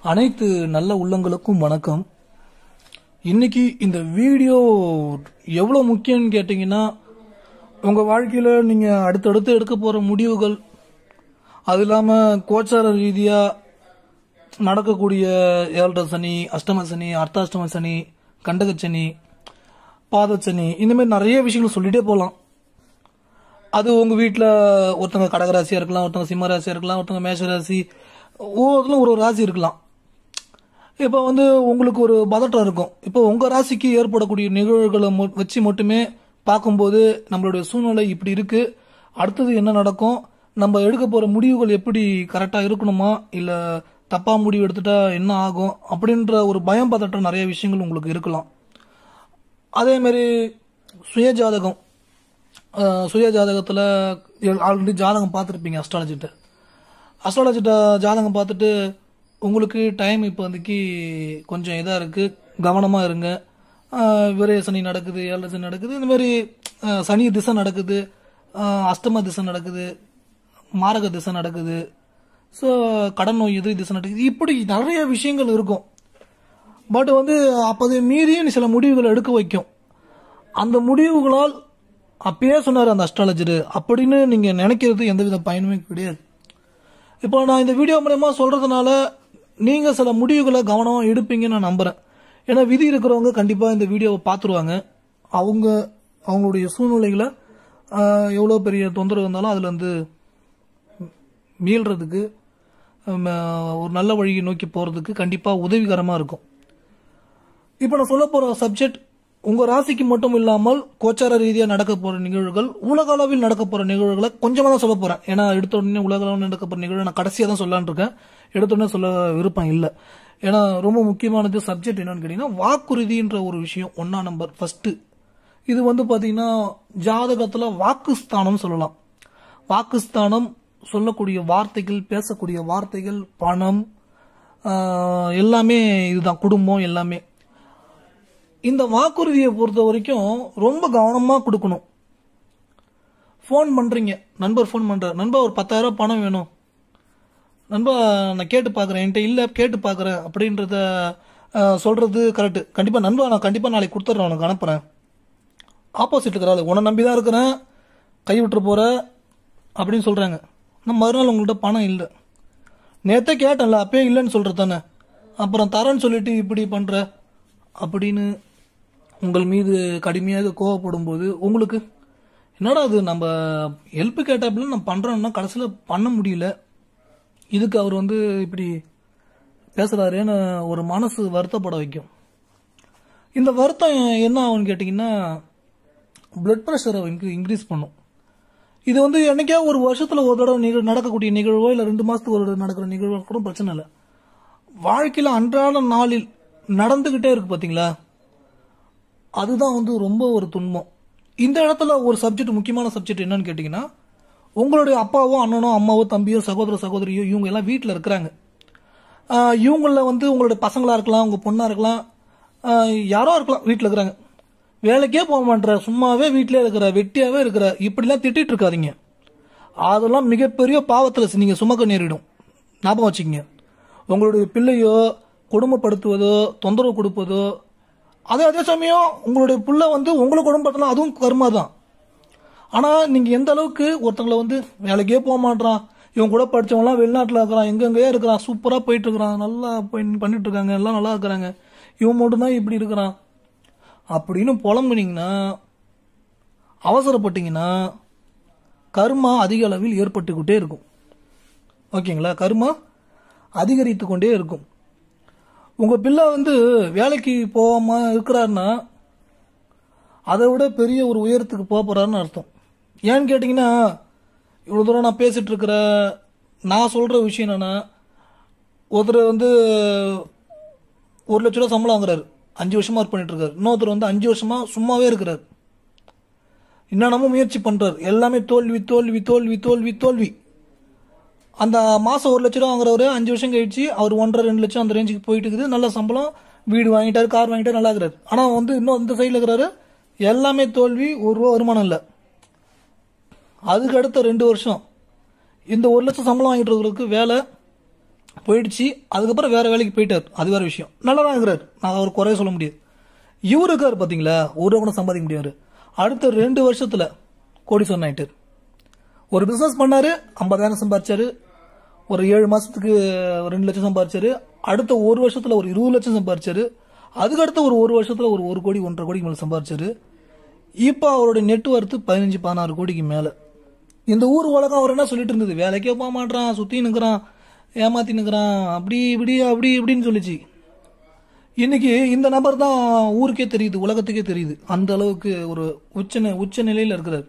அனைத்து நல்ல உள்ளங்களுக்கும் வணக்கம் இன்னைக்கு இந்த வீடியோ எவ்வளோ முக்கியம்னு கேட்டிங்கன்னா உங்கள் வாழ்க்கையில் நீங்கள் அடுத்தடுத்து எடுக்க போகிற முடிவுகள் அது இல்லாமல் கோச்சார ரீதியாக நடக்கக்கூடிய ஏழரை சனி அஷ்டம சனி அர்த்தாஷ்டம சனி கண்டகச்சனி பாதச்சனி இந்த மாதிரி நிறைய விஷயங்கள் சொல்லிட்டே போகலாம் அது உங்கள் வீட்டில் ஒருத்தவங்க கடகராசியாக இருக்கலாம் ஒருத்தவங்க சிம்ம ராசியாக இருக்கலாம் ஒருத்தவங்க மேஷ ராசி ஒவ்வொருத்தரும் ஒரு ஒரு ராசி இருக்கலாம் இப்போ வந்து உங்களுக்கு ஒரு பதட்டம் இருக்கும் இப்போ உங்கள் ராசிக்கு ஏற்படக்கூடிய நிகழ்வுகளை மொ- வச்சு மட்டுமே பார்க்கும்போது நம்மளுடைய சூழ்நிலை இப்படி இருக்கு அடுத்தது என்ன நடக்கும் நம்ம எடுக்க போகிற முடிவுகள் எப்படி கரெக்டாக இருக்கணுமா இல்லை தப்பாக முடிவு எடுத்துட்டா என்ன ஆகும் அப்படின்ற ஒரு பயம் பதட்டம் நிறைய விஷயங்கள் உங்களுக்கு இருக்கலாம் அதே மாதிரி சுய ஜாதகம் அஹ், சுய ஜாதகத்தில் ஆல்ரெடி ஜாதகம் பார்த்துருப்பீங்க அஸ்ட்ராலஜிட்ட அஸ்ட்ராலஜிட்ட ஜாதகம் பார்த்துட்டு உங்களுக்கு டைம் இப்போ வந்துக்கு கொஞ்சம் இதாக இருக்குது கவனமாக இருங்க அஹ், விரய சனி நடக்குது ஏழரை சனி நடக்குது இந்த மாதிரி அஹ், சனி திசை நடக்குது அஹ், அஷ்டம திசை நடக்குது மாரக திசை நடக்குது ஸோ கடன் நோய் எதிரி திசை நடக்குது இப்படி நிறைய விஷயங்கள் இருக்கும் பட் வந்து அப்போதை மீறியும் சில முடிவுகளை எடுக்க வைக்கும் அந்த முடிவுகளால் அப்பயே சொன்னார் அந்த அஸ்ட்ராலஜர் அப்படின்னு நீங்கள் நினைக்கிறது எந்தவித பயனுமே கிடையாது இப்போ நான் இந்த வீடியோ மூலயமா சொல்கிறதுனால நீங்கள் சில முடிவுகளை கவனமாக எடுப்பீங்கன்னு நான் நம்புகிறேன் ஏன்னா விதி இருக்கிறவங்க கண்டிப்பாக இந்த வீடியோவை பார்த்துருவாங்க அவங்க அவங்களுடைய சூழ்நிலைகளை ஆஹ், எவ்வளோ பெரிய தொந்தரவு இருந்தாலும் அதில் வந்து மீள்றதுக்கு ஹம், ஒரு நல்ல வழியை நோக்கி போகிறதுக்கு கண்டிப்பாக உதவிகரமாக இருக்கும் இப்போ நான் சொல்ல போகிற சப்ஜெக்ட் உங்கள் ராசிக்கு மட்டும் இல்லாமல் கோச்சார ரீதியாக நடக்க போகிற நிகழ்வுகள் உலக அளவில் நடக்க போகிற நிகழ்வுகளை கொஞ்சமாக தான் சொல்ல போகிறேன் ஏன்னா எடுத்த உடனே உலக அளவில் நடக்க போகிற நிகழ்வு நான் கடைசியாக தான் சொல்லலான்னு இருக்கேன் எடுத்த உடனே சொல்ல விருப்பம் இல்லை ஏன்னா ரொம்ப முக்கியமானது சப்ஜெக்ட் என்னன்னு கேட்டிங்கன்னா வாக்குறுதின்ற ஒரு விஷயம் ஒன்றா நம்பர் ஃபஸ்ட்டு இது வந்து பார்த்தீங்கன்னா ஜாதகத்தில் வாக்குஸ்தானம் சொல்லலாம் வாக்குஸ்தானம் சொல்லக்கூடிய வார்த்தைகள் பேசக்கூடிய வார்த்தைகள் பணம் ஆஹ், எல்லாமே இதுதான் குடும்பம் எல்லாமே இந்த வாக்குறுதியை பொறுத்த வரைக்கும் ரொம்ப கவனமாக கொடுக்கணும் ஃபோன் பண்ணுறீங்க நண்பர் ஃபோன் பண்ணுறார் நண்பா ஒரு பத்தாயிரம் ரூபாய் பணம் வேணும் நண்பா நான் கேட்டு பார்க்குறேன் என்கிட்ட இல்லை கேட்டு பார்க்குறேன் அப்படின்றத ஆஹ், சொல்றது கரெக்டு கண்டிப்பாக நண்பா நான் கண்டிப்பாக நாளைக்கு கொடுத்துட்றேன் உனக்கு அனுப்புகிறேன் ஆப்போசிட் இருக்கிறாள் உன்னை நம்பி தான் இருக்கிறேன் கை விட்டுற போகிற அப்படின்னு சொல்கிறாங்க நான் மறுநாள் உங்கள்கிட்ட பணம் இல்லை நேற்றே கேட்டேன்ல அப்பயே இல்லைன்னு சொல்கிறது தானே அப்புறம் தரேன்னு சொல்லிட்டு இப்படி பண்ணுற அப்படின்னு உங்கள் மீது கடுமையாக கோவப்படும் போது உங்களுக்கு என்னடா அது நம்ம ஹெல்ப் கேட்டாப்புல நான் பண்ணுறோன்னா கடைசியில் பண்ண முடியல இதுக்கு அவர் வந்து இப்படி பேசுகிறாரேன்னு ஒரு மனசு வருத்தப்பட வைக்கும் இந்த வருத்தம் என்ன ஆகும்னு கேட்டிங்கன்னா பிளட் ப்ரெஷரை இன்க்ரீஸ் பண்ணும் இது வந்து என்னைக்கா ஒரு வருஷத்துல ஒரு தடவை நிகழ் நடக்கக்கூடிய நிகழ்வோ இல்லை ரெண்டு மாசத்துக்கு ஒரு தடவை நடக்கிற நிகழ்வோ கூட பிரச்சனை இல்லை வாழ்க்கையில அன்றாட நாளில் நடந்துகிட்டே இருக்கு பாத்தீங்களா அதுதான் வந்து ரொம்ப ஒரு துன்பம் இந்த இடத்துல ஒரு சப்ஜெக்ட் முக்கியமான சப்ஜெக்ட் என்னன்னு கேட்டிங்கன்னா உங்களுடைய அப்பாவோ அண்ணனோ அம்மாவோ தம்பியோ சகோதர சகோதரியோ இவங்க எல்லாம் வீட்டில் இருக்கிறாங்க ஆஹ் இவங்கள வந்து உங்களுடைய பசங்களா இருக்கலாம் உங்க பொண்ணா இருக்கலாம் ஆஹ் யாரோ இருக்கலாம் வீட்டில் இருக்கிறாங்க வேலைக்கே போக மாட்டேற சும்மாவே வீட்டிலே இருக்கிற வெட்டியாவே இருக்கிற இப்படிலாம் திட்டிட்டு இருக்காதீங்க அதெல்லாம் மிகப்பெரிய பாவத்தில் நீங்க சுமக்க நேரிடும் ஞாபகம் வச்சுக்கங்க உங்களுடைய பிள்ளையோ கொடுமைப்படுத்துவதோ தொந்தரவு கொடுப்பதோ அதே அதே சமயம் உங்களுடைய பிள்ளை வந்து உங்களை குடும்பப்படுத்தலாம் அதுவும் கர்மா தான் ஆனா நீங்க எந்த அளவுக்கு ஒருத்தங்களை வந்து வேலைக்கே போக மாட்டான் இவன் கூட படிச்சவங்களாம் வெளிநாட்டில் இருக்கிறான் எங்கெங்கேயோ இருக்கிறான் சூப்பரா போயிட்டு இருக்கிறான் நல்லா போய் பண்ணிட்டு இருக்காங்க எல்லாம் நல்லா இருக்கிறாங்க இவன் மட்டும்தான் இப்படி இருக்கிறான் அப்படின்னு புலம்புனீங்கன்னா அவசரப்பட்டீங்கன்னா கர்மா அதிக அளவில் ஏற்பட்டுக்கிட்டே இருக்கும் ஓகேங்களா கர்மா அதிகரித்து கொண்டே இருக்கும் உங்க பிள்ளை வந்து வேலைக்கு போகாம இருக்கிறாருன்னா அதை விட பெரிய ஒரு உயரத்துக்கு போக போறாருன்னு அர்த்தம் ஏன்னு கேட்டிங்கன்னா இவ்வளோ தூரம் நான் பேசிட்டு இருக்கிற நான் சொல்ற விஷயம் என்னன்னா ஒருத்தர் வந்து ஒரு லட்ச ரூபா சம்பளம் வாங்குறாரு அஞ்சு வருஷமா ஒர்க் பண்ணிட்டு இருக்காரு இன்னொருத்தர் வந்து அஞ்சு வருஷமா சும்மாவே இருக்கிறார் என்னென்னமோ முயற்சி பண்றாரு எல்லாமே தோல்வி தோல்வி தோல்வி தோல்வி தோல்வி அந்த மாசம் ஒரு லட்ச ரூபா வாங்குறவரு அஞ்சு வருஷம் கழிச்சு அவர் ஒன்றரை ரெண்டு லட்சம் அந்த ரேஞ்சுக்கு போயிட்டு இருக்குது நல்ல சம்பளம் வீடு வாங்கிட்டாரு கார் வாங்கிட்டாரு நல்லா இருக்கிறாரு ஆனா வந்து இன்னும் இந்த சைடில் இருக்கிறாரு எல்லாமே தோல்வி ஒரு ரூபா வருமானம் இல்லை அதுக்கு அடுத்த ரெண்டு வருஷம் இந்த ஒரு லட்சம் சம்பளம் வாங்கிட்டு இருக்கிறவருக்கு வேலை போயிடுச்சு அதுக்கப்புறம் வேற வேலைக்கு போயிட்டார் அது வேற விஷயம் நல்லா தான் இருக்கிறார் நான் அவர் குறைய சொல்ல முடியாது இவரு இருக்காரு பாத்தீங்களா ஒரு ரூபா கூட சம்பாதிக்க முடியாது அடுத்த ரெண்டு வருஷத்துல கோடீஸ்வரன் ஆயிட்டார் ஒரு பிசினஸ் பண்ணாரு ஐம்பதாயிரம் சம்பாரிச்சாரு ஒரு ஏழு மாசத்துக்கு ஒரு ரெண்டு லட்சம் சம்பாரிச்சாரு அடுத்த ஒரு வருஷத்துல ஒரு இருபது லட்சம் சம்பாரிச்சாரு அதுக்கடுத்த ஒரு ஒரு வருஷத்துல ஒரு ஒரு கோடி ஒன்றரை கோடிக்கு மேல சம்பாரிச்சாரு இப்போ அவருடைய நெட்ஒர்த்து பதினஞ்சு பதினாறு கோடிக்கு மேல இந்த ஊர் உலகம் அவர் என்ன சொல்லிட்டு இருந்தது வேலைக்கே போக மாட்டான் சுத்தி நிக்கிறான் ஏமாத்தி நிக்கிறான் அப்படி இப்படி அப்படி இப்படின்னு சொல்லிச்சு இன்னைக்கு இந்த நபர் தான் ஊருக்கே தெரியுது உலகத்துக்கே தெரியுது அந்த அளவுக்கு ஒரு உச்ச நி- உச்ச நிலையில இருக்கிறார்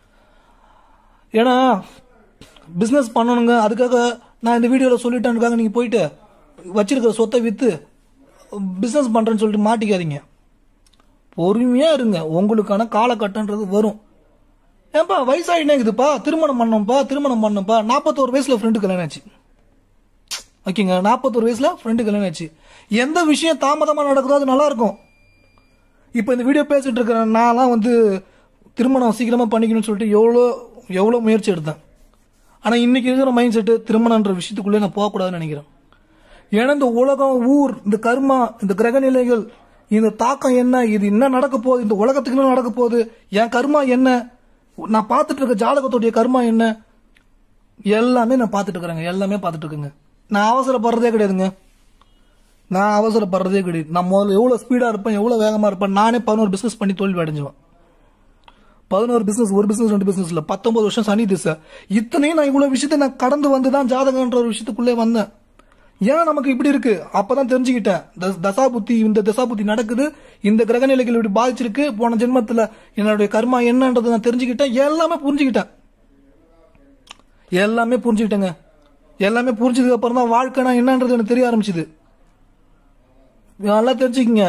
ஏன்னா பிசினஸ் பண்ணணுங்க அதுக்காக நான் இந்த வீடியோவில் சொல்லிட்டேனுக்காக நீங்கள் போயிட்டு வச்சிருக்கிற சொத்தை விற்று பிஸ்னஸ் பண்ணுறேன்னு சொல்லிட்டு மாட்டிக்காதீங்க பொறுமையாக இருங்க உங்களுக்கான காலகட்டன்றது வரும் ஏன்பா வயசாயினேங்குதுப்பா திருமணம் பண்ணோம்ப்பா திருமணம் பண்ணோம்ப்பா நாற்பத்தோரு வயசில் ஃப்ரெண்டு கல்யாணம் ஆச்சு ஓகேங்க நாற்பத்தோரு வயசில் ஃப்ரெண்டு கல்யாணம் ஆச்சு எந்த விஷயம் தாமதமாக நடக்குதோ அது நல்லா இருக்கும் இப்போ இந்த வீடியோ பேசிட்டு இருக்கிற நான்லாம் வந்து திருமணம் சீக்கிரமாக பண்ணிக்கணும்னு சொல்லிட்டு எவ்வளோ எவ்வளோ முயற்சி எடுத்தேன் ஆனால் இன்னைக்கு இருக்கிற மைண்ட் செட்டு திருமணன்ற விஷயத்துக்குள்ளே நான் போகக்கூடாதுன்னு நினைக்கிறேன் ஏன்னா இந்த உலகம் ஊர் இந்த கர்மா இந்த கிரக நிலைகள் இந்த தாக்கம் என்ன இது என்ன நடக்க போகுது இந்த உலகத்துக்கு என்ன நடக்க போகுது என் கர்மா என்ன நான் பார்த்துட்டு இருக்க ஜாதகத்துடைய கர்மா என்ன எல்லாமே நான் பார்த்துட்டு இருக்கிறேங்க எல்லாமே பார்த்துட்டு இருக்கேங்க நான் அவசரப்படுறதே கிடையாதுங்க நான் அவசரப்படுறதே கிடையாது நான் முதல்ல எவ்வளோ ஸ்பீடாக இருப்பேன் எவ்வளோ வேகமாக இருப்பேன் நானே பதினோரு பிஸ்னஸ் பண்ணி தோல்வி அடைஞ்சுவேன் பதினோரு பிசினஸ் ஒரு பிசினஸ் ரெண்டு பிசினஸ் இல்ல பத்தொன்பது வருஷம் சனி திசை இத்தனையும் நான் இவ்வளவு விஷயத்தை நான் கடந்து வந்து தான் ஜாதகன்ற ஒரு விஷயத்துக்குள்ளே வந்தேன் ஏன் நமக்கு இப்படி இருக்கு அப்பதான் தெரிஞ்சுக்கிட்டேன் த- தசாபுத்தி இந்த தசாபுத்தி நடக்குது இந்த கிரக நிலைகள் இப்படி பாதிச்சிருக்கு போன ஜென்மத்துல என்னுடைய கர்மா என்னன்றதை நான் தெரிஞ்சுக்கிட்டேன் எல்லாமே புரிஞ்சுக்கிட்டேன் எல்லாமே புரிஞ்சுக்கிட்டேங்க எல்லாமே புரிஞ்சதுக்கு அப்புறம் தான் வாழ்க்கைனா என்னன்றது எனக்கு தெரிய ஆரம்பிச்சுது நல்லா தெரிஞ்சுக்கங்க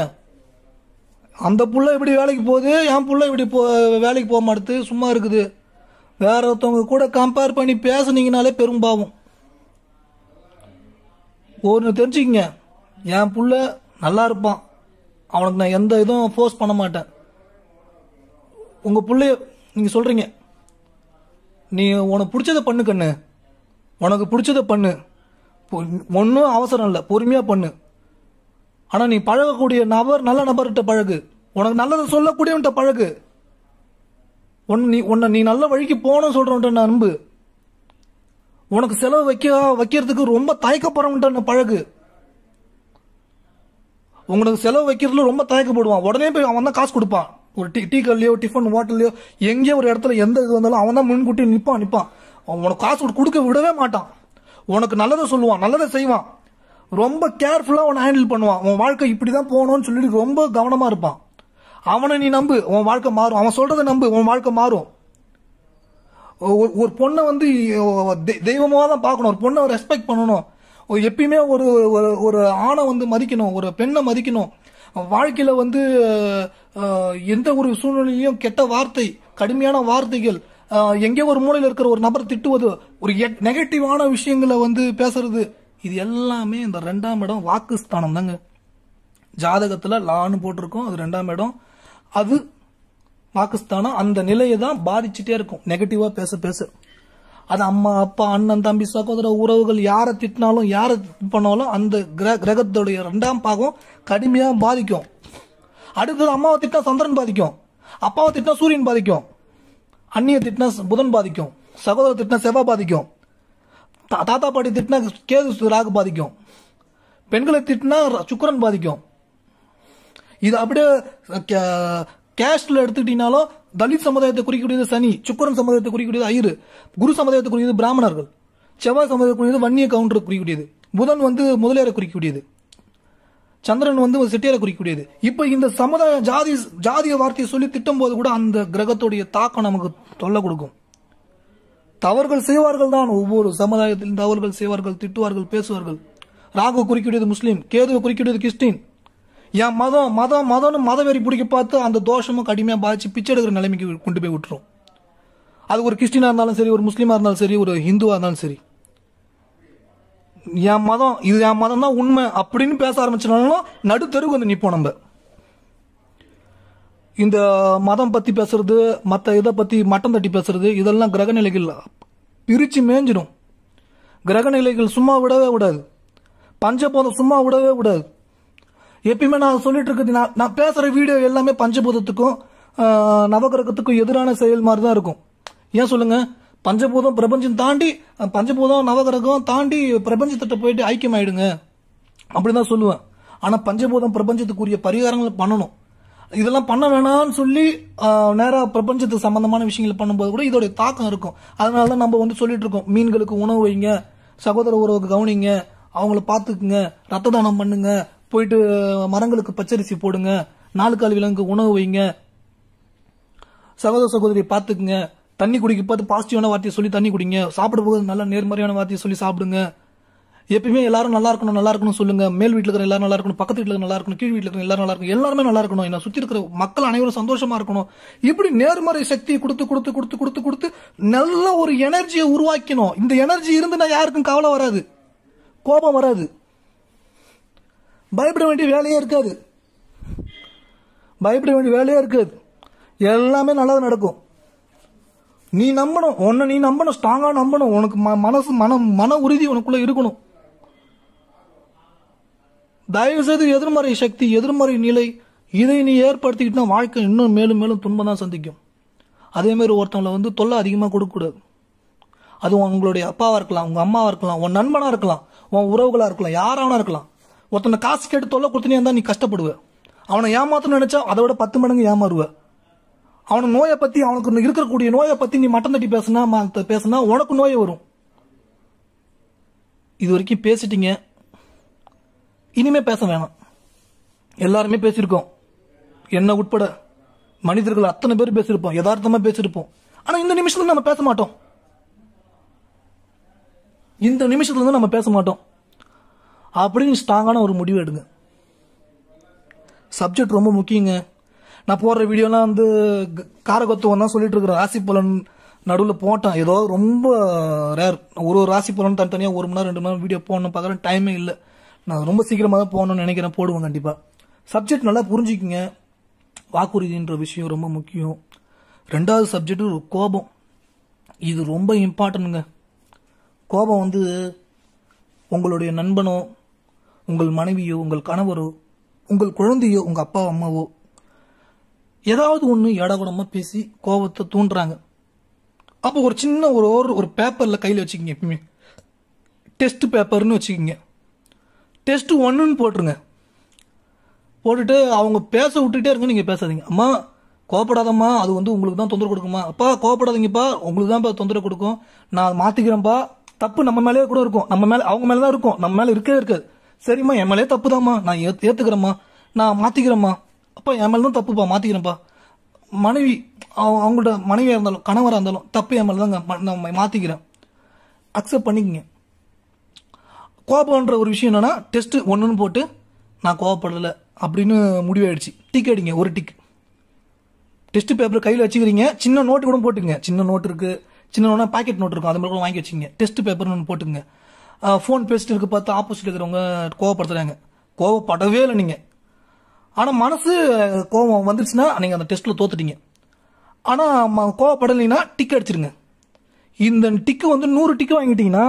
அந்த புள்ள இப்படி வேலைக்கு போகுது என் புள்ள இப்படி போ வேலைக்கு போக மாட்டுது சும்மா இருக்குது வேற ஒருத்தவங்க கூட கம்பேர் பண்ணி பேசுனீங்கனாலே பெரும்பாவம் ஒன்று தெரிஞ்சுக்கங்க என் புள்ள நல்லா இருப்பான் அவனுக்கு நான் எந்த இதுவும் ஃபோர்ஸ் பண்ண மாட்டேன் உங்க புள்ளைய நீங்க சொல்றீங்க நீ உனக்கு பிடிச்சத பண்ணு கண்ணு உனக்கு பிடிச்சத பண்ணு ஒன்றும் அவசரம் இல்லை பொறுமையா பண்ணு ஆனா நீ பழகக்கூடிய நபர் நல்ல நபர்கிட்ட பழகு உனக்கு நல்லதை சொல்லக்கூடியவன்கிட்ட பழகு உன் நீ உன்னை நீ நல்ல வழிக்கு போகணும்னு சொல்றவன்ட்ட நான் அன்பு உனக்கு செலவு வைக்க வைக்கிறதுக்கு ரொம்ப தயக்கப்படுறவன்ட்ட பழகு உங்களுக்கு செலவு வைக்கிறதுல ரொம்ப தயக்கப்படுவான் உடனே போய் அவன் தான் காசு கொடுப்பான் ஒரு டீ டீ கல்லையோ டிஃபன் ஹோட்டல்லையோ எங்கேயோ ஒரு இடத்துல எந்த இது வந்தாலும் அவன் தான் முன்கூட்டி நிற்பான் நிற்பான் அவன் உனக்கு காசு கொடு- கொடுக்க விடவே மாட்டான் உனக்கு நல்லதை சொல்லுவான் நல்லதை செய்வான் ரொம்ப கேர்ஃபுல்லா உன்னை ஹேண்டில் பண்ணுவான் உன் வாழ்க்கை இப்படிதான் போகணும்னு சொல்லிட்டு ரொம்ப கவனமா இருப்பான் அவனை நீ நம்பு உன் வாழ்க்கை மாறும் அவன் சொல்றதை நம்பு உன் வாழ்க்கை மாறும் ஒரு- ஒரு பொண்ணை வந்து தெ- தெய்வமா தான் பார்க்கணும் ஒரு பொண்ணை ரெஸ்பெக்ட் பண்ணணும் ஒரு எப்பயுமே ஒரு ஒரு- ஒரு ஆணை வந்து மதிக்கணும் ஒரு பெண்ணை மதிக்கணும் வாழ்க்கையில வந்து அஹ், எந்த ஒரு சூழ்நிலையிலும் கெட்ட வார்த்தை கடுமையான வார்த்தைகள் அஹ், எங்கேயோ ஒரு மூலையில் இருக்கிற ஒரு நபர் திட்டுவது ஒரு நெகட்டிவான விஷயங்களை வந்து பேசுறது இது எல்லாமே இந்த ரெண்டாம் இடம் வாக்குஸ்தானம் தாங்க ஜாதகத்துல லான்னு போட்டிருக்கோம் அது ரெண்டாம் இடம் அது பாகிஸ்தானம் அந்த நிலையை தான் பாதிச்சுட்டே இருக்கும் நெகட்டிவா பேச பேச அது அம்மா அப்பா அண்ணன் தம்பி சகோதர உறவுகள் யாரை திட்டினாலும் யாரை இது பண்ணாலும் அந்த கிர- கிரகத்துடைய ரெண்டாம் பாகம் கடுமையா பாதிக்கும் அடுத்தது அம்மாவை திட்டினா சந்திரன் பாதிக்கும் அப்பாவை திட்டினா சூரியன் பாதிக்கும் அண்ணியை திட்டினா புதன் பாதிக்கும் சகோதர திட்டினா செவ்வாய் பாதிக்கும் தா- தாத்தா பாட்டி திட்டினா கேது ராகு பாதிக்கும் பெண்களை திட்டினா ர- சுக்கிரன் பாதிக்கும் இது அப்படியே கே- கேஸ்ட்ல எடுத்துக்கிட்டீங்கனாலும் தலித் சமுதாயத்தை குறிக்கக்கூடியது சனி சுக்கரன் சமுதாயத்தை குறிக்கக்கூடியது ஐயரு குரு சமுதாயத்தை குறிக்கக்கூடியது பிராமணர்கள் செவ்வாய் சமுதாயத்தை குறிக்கக்கூடியது வன்னிய கவுண்டர் குறிக்கக்கூடியது புதன் வந்து முதலியாரை குறிக்கக்கூடியது சந்திரன் வந்து ஒரு செட்டியாரை குறிக்கக்கூடியது இப்ப இந்த சமுதாய ஜாதி ஜாதிய வார்த்தையை சொல்லி திட்டும் போது கூட அந்த கிரகத்துடைய தாக்கம் நமக்கு தொல்லை கொடுக்கும் தவறுகள் செய்வார்கள் தான் ஒவ்வொரு சமுதாயத்திலும் தவறுகள் செய்வார்கள் திட்டுவார்கள் பேசுவார்கள் ராகு குறிக்கக்கூடியது முஸ்லீம் கேதுவை குறிக்கக்கூடியது கிறிஸ்டின் என் மதம் மதம் மதம்னு மதவெறி பிடிக்க பார்த்து அந்த தோஷமும் கடுமையா பாதிச்சு பிச்சை எடுக்கிற நிலைமைக்கு கொண்டு போய் விட்டுரும் அது ஒரு கிறிஸ்டினா இருந்தாலும் சரி ஒரு முஸ்லீமா இருந்தாலும் சரி ஒரு ஹிந்துவா இருந்தாலும் சரி என் மதம் இது என் மதம் தான் உண்மை அப்படின்னு பேச ஆரம்பிச்சினாலும் நடுத்தருக்கு வந்து நிப்போம் நம்ம இந்த மதம் பத்தி பேசுறது மத்த இதை பத்தி மட்டம் தட்டி பேசுறது இதெல்லாம் கிரகநிலைகள் பிரிச்சு மேஞ்சிடும் கிரகநிலைகள் சும்மா விடவே விடாது பஞ்சபூதம் சும்மா விடவே விடாது எப்பயுமே நான் சொல்லிட்டு இருக்கிறது நான் நான் பேசுற வீடியோ எல்லாமே பஞ்சபூதத்துக்கும் ஆஹ், நவகிரகத்துக்கும் எதிரான செயல் மாதிரி தான் இருக்கும் ஏன் சொல்லுங்க பஞ்சபூதம் பிரபஞ்சம் தாண்டி அஹ், பஞ்சபூதம் நவகிரகம் தாண்டி பிரபஞ்சத்திட்ட போயிட்டு ஐக்கியமாயிடுங்க அப்படிதான் சொல்லுவேன் ஆனா பஞ்சபூதம் பிரபஞ்சத்துக்குரிய பரிகாரங்கள் பண்ணணும் இதெல்லாம் பண்ண வேணாம்னு சொல்லி ஆஹ், நேரா பிரபஞ்சத்துக்கு சம்பந்தமான விஷயங்கள் பண்ணும்போது கூட இதோட தாக்கம் இருக்கும் அதனால தான் நம்ம வந்து சொல்லிட்டு இருக்கோம் மீன்களுக்கு உணவு வைங்க சகோதர உறவுக்கு கவனிங்க அவங்கள பார்த்துக்குங்க ரத்த தானம் பண்ணுங்க போயிட்டு மரங்களுக்கு பச்சரிசி போடுங்க நாலு கால் விலங்குக்கு உணவு வைங்க சகோதர சகோதரியை பார்த்துக்குங்க தண்ணி குடிக்க பார்த்து பாசிட்டிவான வார்த்தையை சொல்லி தண்ணி குடிங்க சாப்பிட போது நல்ல நேர்மறையான வார்த்தையை சொல்லி சாப்பிடுங்க எப்பயுமே எல்லாரும் நல்லா இருக்கணும் நல்லா இருக்கணும் சொல்லுங்க மேல் வீட்டில் இருக்கிற எல்லாரும் நல்லா இருக்கணும் பக்கத்து வீட்டில் நல்லா இருக்கணும் கீழ் வீட்டில் இருக்கிற எல்லாரும் நல்லா இருக்கணும் எல்லாருமே நல்லா இருக்கணும் என்ன சுத்தி இருக்கிற மக்கள் அனைவரும் சந்தோஷமா இருக்கணும் இப்படி நேர்மறை சக்தியை கொடுத்து கொடுத்து கொடுத்து கொடுத்து கொடுத்து நல்ல ஒரு எனர்ஜியை உருவாக்கணும் இந்த எனர்ஜி இருந்துனா யாருக்கும் கவலை வராது கோபம் வராது பயப்பட வேண்டிய வேலையே இருக்காது பயப்பட வேண்டிய வேலையே இருக்காது எல்லாமே நல்லது நடக்கும் நீ நம்பணும் உன்னை நீ நம்பணும் ஸ்ட்ராங்கா நம்பணும் உனக்கு ம- மனசு மன மன உறுதி உனக்குள்ள இருக்கணும் தயவு செய்து எதிர்மறை சக்தி எதிர்மறை நிலை இதை நீ ஏற்படுத்திக்கிட்டா வாழ்க்கை இன்னும் மேலும் மேலும் துன்பம் தான் சந்திக்கும் அதே மாதிரி ஒருத்தவங்களை வந்து தொல்லை அதிகமாக கொடுக்கக்கூடாது அது உங்களுடைய அப்பாவா இருக்கலாம் உங்க அம்மாவா இருக்கலாம் உன் நண்பனா இருக்கலாம் உன் உறவுகளா இருக்கலாம் யாராவனா இருக்கலாம் ஒருத்தனை காசு கேட்டு தொல்லை கொடுத்துனே இருந்தா நீ கஷ்டப்படுவ அவனை ஏமாத்தணும்னு நினைச்சா அதை விட பத்து மடங்கு ஏமாறுவ அவன நோயை பத்தி அவனுக்கு இருக்கக்கூடிய நோயை பத்தி நீ மட்டம் தட்டி பேசினா ம- பேசினா உனக்கு நோய் வரும் இது வரைக்கும் பேசிட்டீங்க இனிமே பேச வேணாம் எல்லாருமே பேசியிருக்கோம் என்ன உட்பட மனிதர்கள் அத்தனை பேர் பேசியிருப்போம் யதார்த்தமா பேசியிருப்போம் ஆனா இந்த நிமிஷத்துல நம்ம பேச மாட்டோம் இந்த நிமிஷத்துல இருந்து நம்ம பேச மாட்டோம் அப்படின்னு ஸ்ட்ராங்கான ஒரு முடிவு எடுங்க சப்ஜெக்ட் ரொம்ப முக்கியங்க நான் போடுற வீடியோலாம் வந்து க- காரகத்துவம் தான் சொல்லிட்டு இருக்கிறேன் ராசி பலன் நடுவில் போட்டேன் ஏதோ ரொம்ப ரேர் ஒரு ஒரு ராசி பலன் தனித்தனியாக ஒரு மணி நேரம் ரெண்டு மணி நேரம் வீடியோ போடணும் பார்க்குறேன் டைமே இல்லை நான் ரொம்ப சீக்கிரமாக தான் போகணும்னு நினைக்கிறேன் போடுவேன் கண்டிப்பாக சப்ஜெக்ட் நல்லா புரிஞ்சுக்கிங்க வாக்குறுதின்ற விஷயம் ரொம்ப முக்கியம் ரெண்டாவது சப்ஜெக்ட் ஒரு கோபம் இது ரொம்ப இம்பார்ட்டன்ட்ங்க கோபம் வந்து உங்களுடைய நண்பனோ உங்கள் மனைவியோ உங்கள் கணவரோ உங்கள் குழந்தையோ உங்கள் அப்பா அம்மாவோ ஏதாவது ஒன்று இடகுடமா பேசி கோபத்தை தூண்டுறாங்க அப்போ ஒரு சின்ன ஒரு ஒரு ஒரு பேப்பரில் கையில் வச்சுக்கிங்க எப்பயுமே டெஸ்ட் பேப்பர்னு வச்சுக்கிங்க டெஸ்ட் ஒன்றுன்னு போட்டுருங்க போட்டுட்டு அவங்க பேச விட்டுட்டே இருங்க நீங்கள் பேசாதீங்க அம்மா கோபப்படாதம்மா அது வந்து உங்களுக்கு தான் தொந்தரவு கொடுக்குமா அப்பா கோபப்படாதீங்கப்பா உங்களுக்கு தான் தொந்தரவு கொடுக்கும் நான் மாத்திக்கிறேன்ப்பா தப்பு நம்ம மேலேயே கூட இருக்கும் நம்ம மேல அவங்க மேல தான் இருக்கும் நம்ம மேல இருக்கவே இருக்காது சரிம்மா என் மேலே தப்பு தான்மா நான் ஏத்து- ஏத்துக்கிறேம்மா நான் மாத்திக்கிறேம்மா அப்பா என் மேல தான் தப்புப்பா மாத்திக்கிறேன்ப்பா மனைவி அவங்க- அவங்களோட மனைவியா இருந்தாலும் கணவரா இருந்தாலும் தப்பு என் மேல தாங்க ம- நான் மாத்திக்கிறேன் அக்செப்ட் பண்ணிக்கங்க கோபம்ன்ற ஒரு விஷயம் என்னன்னா டெஸ்ட் ஒன்றுன்னு போட்டு நான் கோவப்படலை அப்படின்னு முடிவாயிடுச்சு டிக் அடிங்க ஒரு டிக் டெஸ்ட் பேப்பர் கையில் வச்சுக்கிறீங்க சின்ன நோட்டு கூட போட்டுங்க சின்ன நோட் இருக்கு சின்ன நோட்டா பாக்கெட் நோட் இருக்கும் அது மாதிரி கூட வாங்கி வச்சுங்க டெஸ்ட் பேப்பர்னு ஒன்று போட்டுங்க ஃபோன் பேசிட்டு இருக்கு பார்த்து ஆப்போசிட் இருக்கிறவங்க கோவப்படுத்துறாங்க கோவப்படவே இல்லை நீங்கள் ஆனால் மனசு கோவம் வந்துருச்சுன்னா நீங்கள் அந்த டெஸ்ட்டில் தோத்துட்டீங்க ஆனால் கோவப்படலைன்னா டிக் அடிச்சிருங்க இந்த டிக்கு வந்து நூறு டிக்கு வாங்கிட்டீங்கன்னா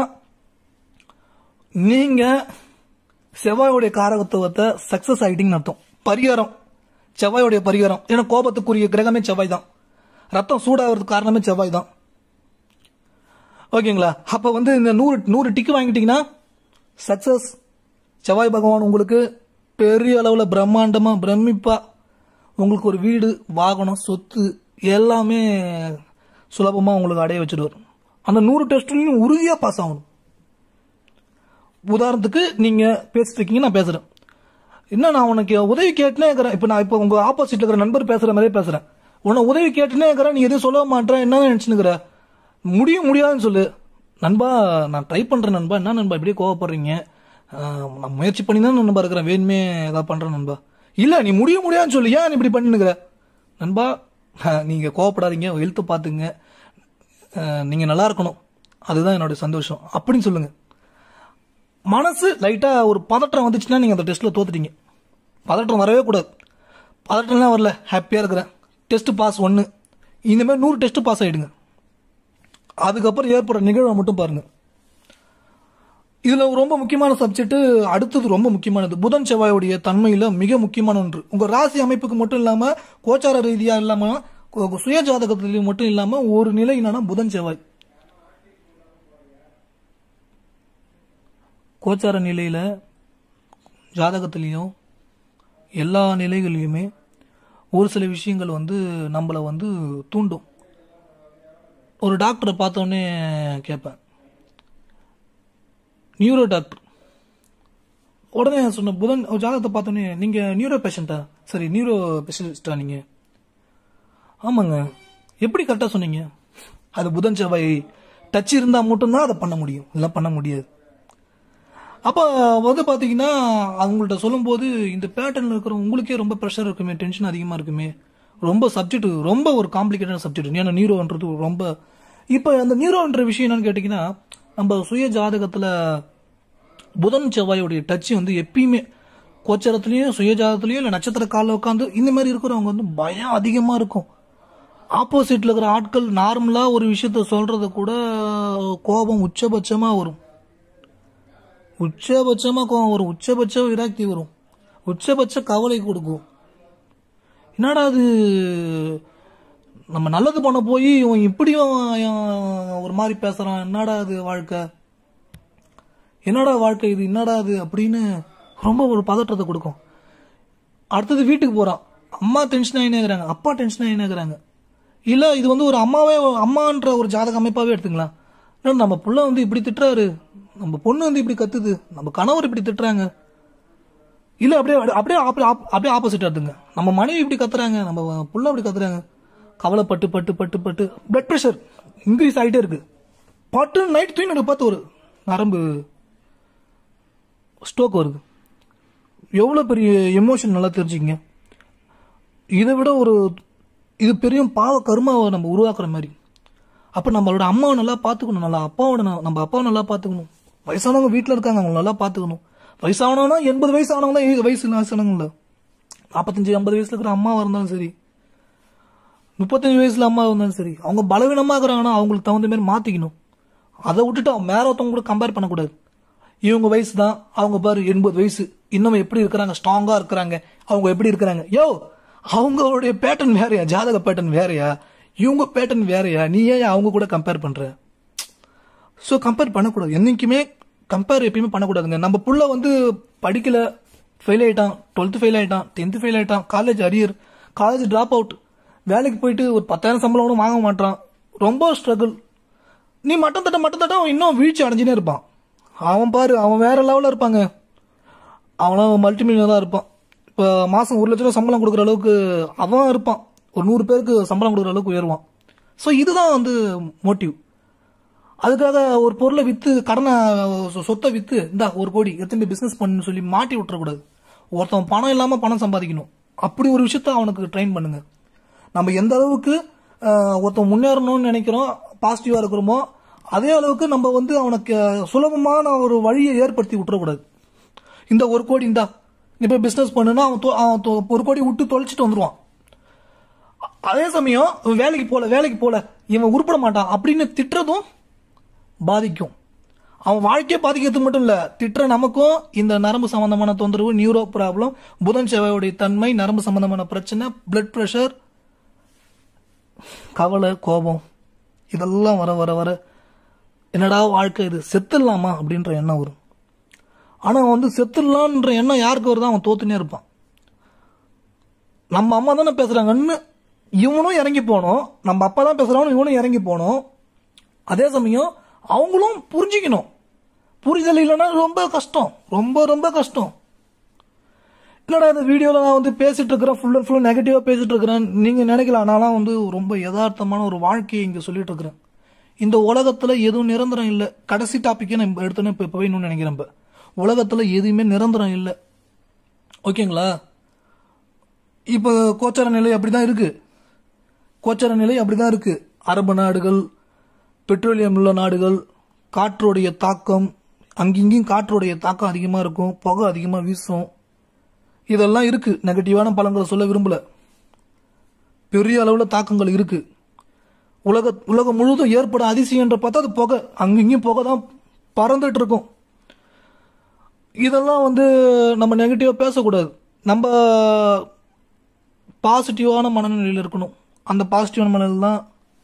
நீங்க செவ்வாயோடைய காரகத்துவத்தை சக்சஸ் ஆகிட்டீங்கன்னு அர்த்தம் பரிகாரம் செவ்வாயோடைய பரிகாரம் ஏன்னா கோபத்துக்குரிய கிரகமே செவ்வாய் தான் ரத்தம் சூடாகிறதுக்கு காரணமே செவ்வாய் தான் ஓகேங்களா அப்ப வந்து இந்த நூறு நூறு டிக்கு வாங்கிட்டீங்கன்னா சக்சஸ் செவ்வாய் பகவான் உங்களுக்கு பெரிய அளவுல பிரம்மாண்டமா பிரமிப்பா உங்களுக்கு ஒரு வீடு வாகனம் சொத்து எல்லாமே சுலபமா உங்களுக்கு அடைய வச்சிடுவார் அந்த நூறு டெஸ்ட்லையும் உறுதியா பாஸ் ஆகணும் உதாரணத்துக்கு நீங்க பேசிட்டு இருக்கீங்க நான் பேசுறேன் என்ன நான் உனக்கு உதவி கேட்டுனே இருக்கிறேன் இப்போ நான் இப்போ உங்க ஆப்போசிட்ல இருக்கிற நண்பர் பேசுற மாதிரியே பேசுறேன் உன்னை உதவி கேட்டுனே இருக்கிறேன் நீ எதுவும் சொல்ல மாட்டேன் என்ன நினைச்சுனுக்கிற முடியும் முடியாதுன்னு சொல்லு நண்பா நான் ட்ரை பண்றேன் நண்பா என்ன நண்பா இப்படியே கோவப்படுறீங்க ஆஹ், நான் முயற்சி பண்ணி தான் நண்பா இருக்கிறேன் வேணுமே ஏதாவது பண்றேன் நண்பா இல்ல நீ முடிய முடியாதுன்னு சொல்லு ஏன் நீ இப்படி பண்ணினுக்கிற நண்பா ஆஹ், நீங்க கோவப்படாதீங்க எழுத்து பார்த்துங்க ஆஹ், நீங்க நல்லா இருக்கணும் அதுதான் என்னோட சந்தோஷம் அப்படின்னு சொல்லுங்க மனசு லைட்டா ஒரு பதற்றம் வந்துச்சுன்னா நீங்க அந்த டெஸ்ட்ல தோத்துட்டீங்க பதற்றம் வரவே கூடாது பதற்றம்லாம் வரல ஹாப்பியா இருக்கிறேன் டெஸ்ட் பாஸ் ஒன்று இந்த மாதிரி நூறு டெஸ்ட் பாஸ் ஆயிடுங்க அதுக்கப்புறம் ஏற்படுற நிகழ்வை மட்டும் பாருங்க இதுல ரொம்ப முக்கியமான சப்ஜெக்ட் அடுத்தது ரொம்ப முக்கியமானது புதன் செவ்வாயுடைய தன்மையில மிக முக்கியமான ஒன்று உங்க ராசி அமைப்புக்கு மட்டும் இல்லாம கோச்சார ரீதியா இல்லாம கு- சுய ஜாதகத்திலையும் மட்டும் இல்லாம ஒரு நிலை என்னன்னா புதன் செவ்வாய் கோச்சார நிலையில ஜாதகத்திலையும் எல்லா நிலைகளிலுமே ஒரு சில விஷயங்கள் வந்து நம்மளை வந்து தூண்டும் ஒரு டாக்டரை பார்த்தோன்னே கேட்பேன் நியூரோ டாக்டர் உடனே நான் சொன்ன புதன் ஒரு ஜாதகத்தை பார்த்தோன்னே நீங்கள் நியூரோ பேஷண்ட்டா சரி நியூரோ ஸ்பெஷலிஸ்டா நீங்கள் ஆமாங்க எப்படி கரெக்டாக சொன்னீங்க அது புதன் செவ்வாய் டச் இருந்தால் மட்டும்தான் அதை பண்ண முடியும் இல்லை பண்ண முடியாது அப்போ வந்து பார்த்தீங்கன்னா அவங்கள்ட்ட சொல்லும்போது இந்த பேட்டர்னில் இருக்கிற உங்களுக்கே ரொம்ப ப்ரெஷர் இருக்குமே டென்ஷன் அதிகமாக இருக்குமே ரொம்ப சப்ஜெக்ட் ரொம்ப ஒரு காம்ப்ளிகேட்டான சப்ஜெக்ட் ஏன்னா நியூரோன்றது ரொம்ப இப்போ அந்த நியூரோன்ற விஷயம் என்னன்னு கேட்டிங்கன்னா நம்ம சுய ஜாதகத்தில் புதன் செவ்வாயோடைய டச் வந்து எப்பயுமே கோச்சரத்துலேயும் சுய ஜாதகத்துலேயும் இல்லை நட்சத்திர காலில் உட்காந்து இந்த மாதிரி இருக்கிறவங்க வந்து பயம் அதிகமாக இருக்கும் ஆப்போசிட்டில் இருக்கிற ஆட்கள் நார்மலாக ஒரு விஷயத்த சொல்கிறத கூட கோபம் உச்சபட்சமாக வரும் உச்சபட்சமாக கோபம் வரும் உச்சபட்ச விராக்தி வரும் உச்சபட்ச கவலை கொடுக்கும் என்னடா அது நம்ம நல்லது பண்ண போய் இவன் இப்படியும் அஹ், ஒரு மாதிரி பேசுறான் என்னடா அது வாழ்க்கை என்னடா வாழ்க்கை இது என்னடா அது அப்படின்னு ரொம்ப ஒரு பதற்றத்தை கொடுக்கும் அடுத்தது வீட்டுக்கு போறான் அம்மா டென்ஷன் ஆகினேங்கிறாங்க அப்பா டென்ஷன் ஆகினேங்கிறாங்க இல்ல இது வந்து ஒரு அம்மாவே அம்மான்ற ஒரு ஜாதக அமைப்பாவே எடுத்துக்கலாம் இல்ல, நம்ம புள்ள வந்து இப்படி திட்டுறாரு நம்ம பொண்ணு வந்து இப்படி கத்துது நம்ம கணவர் இப்படி திட்டுறாங்க இல்ல அப்படியே அப்படியே ஆப்ப- ஆப்ப- அப்படியே ஆப்போசிட் எடுத்துங்க நம்ம மனைவி இப்படி கத்துறாங்க நம்ம புள்ள அப்படி கத்துறாங்க கவலைப்பட்டு பட்டு பட்டு பட்டு பிளட் ப்ரெஷர் இன்க்ரீஸ் ஆகிட்டே இருக்கு பட்டு நைட் தூங்கி பார்த்து ஒரு நரம்பு ஸ்ட்ரோக் வருது எவ்வளோ பெரிய எமோஷன் நல்லா தெரிஞ்சுக்கங்க இதை விட ஒரு இது பெரிய பாவ கருமாவை நம்ம உருவாக்குற மாதிரி அப்போ நம்மளோட அம்மாவை நல்லா பார்த்துக்கணும் நல்லா அப்பாவோட ந- நம்ம அப்பாவை நல்லா பார்த்துக்கணும் வயசானவங்க வீட்டில் இருக்காங்க அவங்க நல்லா பார்த்துக்கணும் வயசானவனா எண்பது வயசு ஆனவங்க தான் ஏ- வயசு வயசானவங்கள நாற்பத்தஞ்சு ஐம்பது வயசுல இருக்கிற அம்மாவாக இருந்தாலும் சரி முப்பத்தஞ்சு வயசுல அம்மா இருந்தாலும் சரி அவங்க பலவீனமா இருக்கிறாங்கன்னா அவங்களுக்கு தகுந்த மாதிரி மாத்திக்கணும் அதை விட்டுட்டு அவங்க மேல ஒருத்தவங்க கூட கம்பேர் பண்ணக்கூடாது இவங்க வயசு தான் அவங்க பாரு எண்பது வயசு இன்னும் எப்படி இருக்கிறாங்க ஸ்ட்ராங்கா இருக்கிறாங்க அவங்க எப்படி இருக்கிறாங்க யோ அவங்களுடைய பேட்டர்ன் வேறயா ஜாதக பேட்டர்ன் வேறயா இவங்க பேட்டர்ன் வேறயா நீ ஏன் அவங்க கூட கம்பேர் பண்ற ஸோ கம்பேர் பண்ணக்கூடாது என்னைக்குமே கம்பேர் எப்பயுமே பண்ணக்கூடாதுங்க நம்ம புள்ள வந்து படிக்கல ஃபெயில் ஆயிட்டான் டுவெல்த்து ஃபெயில் ஆயிட்டான் டென்த்து ஃபெயில் ஆயிட்டான் college arrear college drop out வேலைக்கு போயிட்டு ஒரு பத்தாயிரம் சம்பளம் கூட வாங்க மாட்டான் ரொம்ப ஸ்ட்ரகிள் நீ மட்டம் தட்ட மட்டம் தட்ட அவன் இன்னும் வீழ்ச்சி அடைஞ்சுனே இருப்பான் அவன் பாரு அவன் வேற லெவலில் இருப்பாங்க அவனும் மல்டி மில்லியனர் தான் இருப்பான் இப்போ மாதம் ஒரு லட்ச ரூபா சம்பளம் கொடுக்குற அளவுக்கு அவன் இருப்பான் ஒரு நூறு பேருக்கு சம்பளம் கொடுக்குற அளவுக்கு உயருவான் ஸோ இதுதான் வந்து மோட்டிவ் அதுக்காக ஒரு பொருளை வித்து கடனை சொ- சொத்தை வித்து இந்தா ஒரு கோடி எத்தனை பிசினஸ் பண்ணு சொல்லி மாட்டி விட்டுறக்கூடாது ஒருத்தன் பணம் இல்லாம பணம் சம்பாதிக்கணும் அப்படி ஒரு விஷயத்த அவனுக்கு ட்ரெயின் பண்ணுங்க நம்ம எந்த அளவுக்கு அஹ், ஒருத்தன் முன்னேறணும்னு நினைக்கிறோம் பாசிட்டிவா இருக்கிறோமோ அதே அளவுக்கு நம்ம வந்து அவனுக்கு சுலபமான ஒரு வழியை ஏற்படுத்தி விட்டுறக்கூடாது இந்த ஒரு கோடி இந்தா நீ போய் பிசினஸ் பண்ணுனா அவன் தொ- அவன் தொ- ஒரு கோடி விட்டு தொலைச்சிட்டு வந்துருவான் அதே சமயம் இவன் வேலைக்கு போல வேலைக்கு போல இவன் உருப்பட மாட்டான் அப்படின்னு திட்டுறதும் பாதிக்கும் அவன் வாழ்க்கையை பாதிக்கிறது மட்டும் இல்ல திட்டுற நமக்கும் இந்த நரம்பு சம்பந்தமான தொந்தரவு நியூரோ ப்ராப்ளம் புதன் செவ்வாயுடைய தன்மை நரம்பு சம்பந்தமான பிரச்சனை பிளட் பிரஷர் கவலை கோபம் இதெல்லாம் வர வர வர என்னடா வாழ்க்கை இது செத்துடலாமா அப்படின்ற எண்ணம் வரும் ஆனா அவன் வந்து செத்துடலான்ற எண்ணம் யாருக்கு வருதோ அவன் தோத்துனே இருப்பான் நம்ம அம்மா தானே பேசுறாங்கன்னு இவனும் இறங்கி போனோம் நம்ம அப்பா தான் பேசுறான்னு இவனும் இறங்கி போனோம் அதே சமயம் அவங்களும் புரிஞ்சுக்கணும் புரிதல் இல்லைன்னா ரொம்ப கஷ்டம் ரொம்ப ரொம்ப கஷ்டம் இல்லடா இந்த வீடியோவில் நான் வந்து பேசிட்டு இருக்கிறேன் ஃபுல் அண்ட் ஃபுல் நெகட்டிவாக பேசிட்டு இருக்கிறேன் நீங்கள் நினைக்கலாம் நான்லாம் வந்து ரொம்ப யதார்த்தமான ஒரு வாழ்க்கையை இங்கே சொல்லிட்டு இருக்கிறேன் இந்த உலகத்தில் எதுவும் நிரந்தரம் இல்லை கடைசி டாப்பிக்கே நான் எடுத்தோன்னே இப்போ இப்போவே இன்னும் நினைக்கிறேன் இப்போ உலகத்தில் எதுவுமே நிரந்தரம் இல்லை ஓகேங்களா இப்போ கோச்சார நிலை அப்படிதான் இருக்கு கோச்சார நிலை அப்படிதான் இருக்கு அரபு நாடுகள் பெட்ரோலியம் உள்ள நாடுகள் காற்றுடைய தாக்கம் அங்கிங்கேயும் காற்றுடைய தாக்கம் அதிகமாக இருக்கும் புகை அதிகமாக வீசும் இதெல்லாம் இருக்கு நெகட்டிவான பலன்களை சொல்ல விரும்பல பெரிய அளவில் தாக்கங்கள் இருக்கு உலக உலகம் முழுவதும் ஏற்பட அதிசயன்ற பார்த்தா அது புகை அங்கிங்கேயும் புகை தான் பறந்துட்டு இருக்கும் இதெல்லாம் வந்து நம்ம நெகட்டிவாக பேசக்கூடாது நம்ம பாசிட்டிவான மனநிலையில் இருக்கணும் அந்த பாசிட்டிவான மனநிலை தான்